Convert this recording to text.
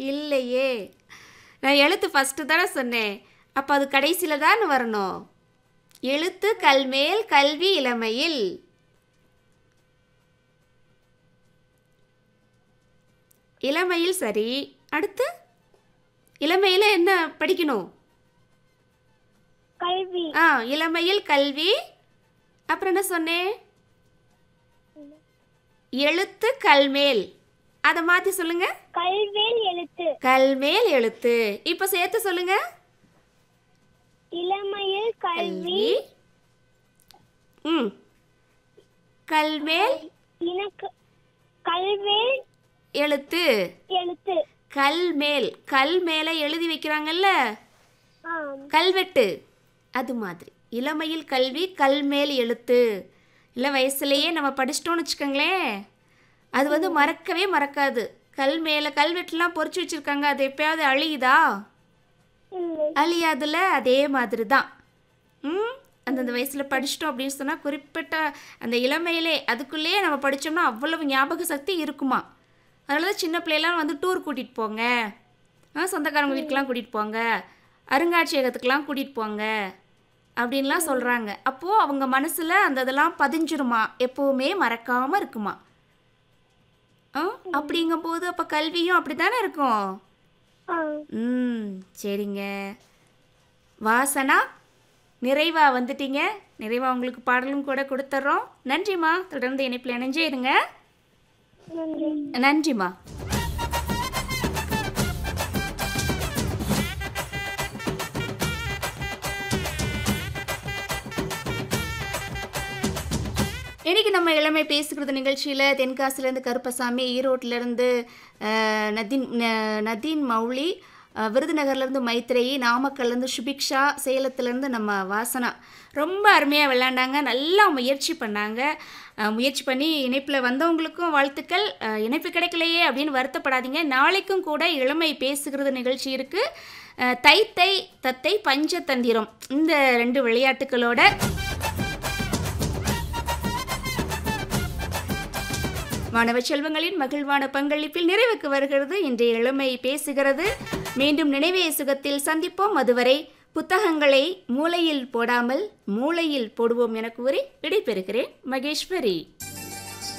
இல்லையே நான் எழுத்து ஃபஸ்ட்டு தானே சொன்னேன் அப்போ அது கடைசியில் தான் வரணும் எழுத்து கல்மேல் கல்வி இளமையில் இளமையில் சரி அடுத்து இளமையில் என்ன படிக்கணும் கல்வி ஆ இளமையில் கல்வி அப்புறம் என்ன சொன்னேன் எழுத்து கல்மேல் அதை மாற்றி சொல்லுங்க கல்வேல் எழுத்து கல்மேல் எழுத்து இப்போ சேர்த்து சொல்லுங்க இளமையில் கல்வி ம் கல்மேல் இனக்கு கல்வேல் எழுத்து எழுத்து கல்மேல் கல் மேலே எழுதி வைக்கிறாங்கல்ல ஆம் கல்வெட்டு அது மாதிரி இளமையில் கல்வி கல்மேல் எழுத்து இல்லை வயசுலேயே நம்ம படிச்சிட்டோம்னு வச்சுக்கோங்களேன் அது வந்து மறக்கவே மறக்காது கல் மேலே கல்வெட்டுலாம் பொறிச்சு வச்சுருக்காங்க அது எப்பயாவது அழியுதா இல்லை அழியாதுல அதே மாதிரி தான் ம் அந்தந்த வயசில் படிச்சிட்டோம் அப்படின்னு சொன்னால் குறிப்பிட்ட அந்த இளமையிலே அதுக்குள்ளேயே நம்ம படித்தோம்னா அவ்வளவு ஞாபக சக்தி இருக்குமா அதனால தான் சின்ன பிள்ளையெல்லாம் வந்து டூர் கூட்டிகிட்டு போங்க ஆ சொந்தக்காரங்க வீட்டுக்கெலாம் கூட்டிகிட்டு போங்க அருங்காட்சியகத்துக்கெலாம் கூட்டிகிட்டு போங்க அப்படின்லாம் சொல்கிறாங்க அப்போது அவங்க மனசில் அந்த இதெல்லாம் பதிஞ்சிருமா எப்போவுமே மறக்காமல் இருக்குமா ஆ அப்படிங்கும்போது அப்போ கல்வியும் அப்படி தானே இருக்கும் ஆ ம் சரிங்க வாசனா நிறைவா வந்துட்டீங்க நிறைவா உங்களுக்கு பாடலும் கூட கொடுத்துட்றோம் நன்றிம்மா தொடர்ந்து இணைப்பில் இணைஞ்சே இருங்க நன்றி நன்றிம்மா இன்னைக்கு நம்ம இளமை பேசுகிறது நிகழ்ச்சியில் தென்காசிலேருந்து கருப்பசாமி ஈரோட்டிலேருந்து நதீன் ந- நதீன் மௌலி அஹ், விருதுநகர்லேருந்து மைத்ரேயி நாமக்கல்லேருந்து சுபிக்ஷா சேலத்துலேருந்து நம்ம வாசனா ரொம்ப அருமையாக விளையாண்டாங்க நல்லா முயற்சி பண்ணாங்க அஹ், முயற்சி பண்ணி இணைப்பில் வந்தவங்களுக்கும் வாழ்த்துக்கள் அஹ், இணைப்பு கிடைக்கலையே அப்படின்னு வருத்தப்படாதீங்க நாளைக்கும் கூட இளமை பேசுகிறது நிகழ்ச்சி இருக்குது தை தை தத்தை பஞ்சதந்திரம் இந்த ரெண்டு விளையாட்டுகளோட மாணவ செல்வங்களின் மகிழ்வான பங்களிப்பில் நிறைவுக்கு வருகிறது இன்றைய இளமை பேசுகிறது மீண்டும் நினைவே சுகத்தில் சந்திப்போம் அதுவரை புத்தகங்களை மூளையில் போடாமல் மூளையில் போடுவோம் என கூறி விடைபெறுகிறேன் மகேஸ்வரி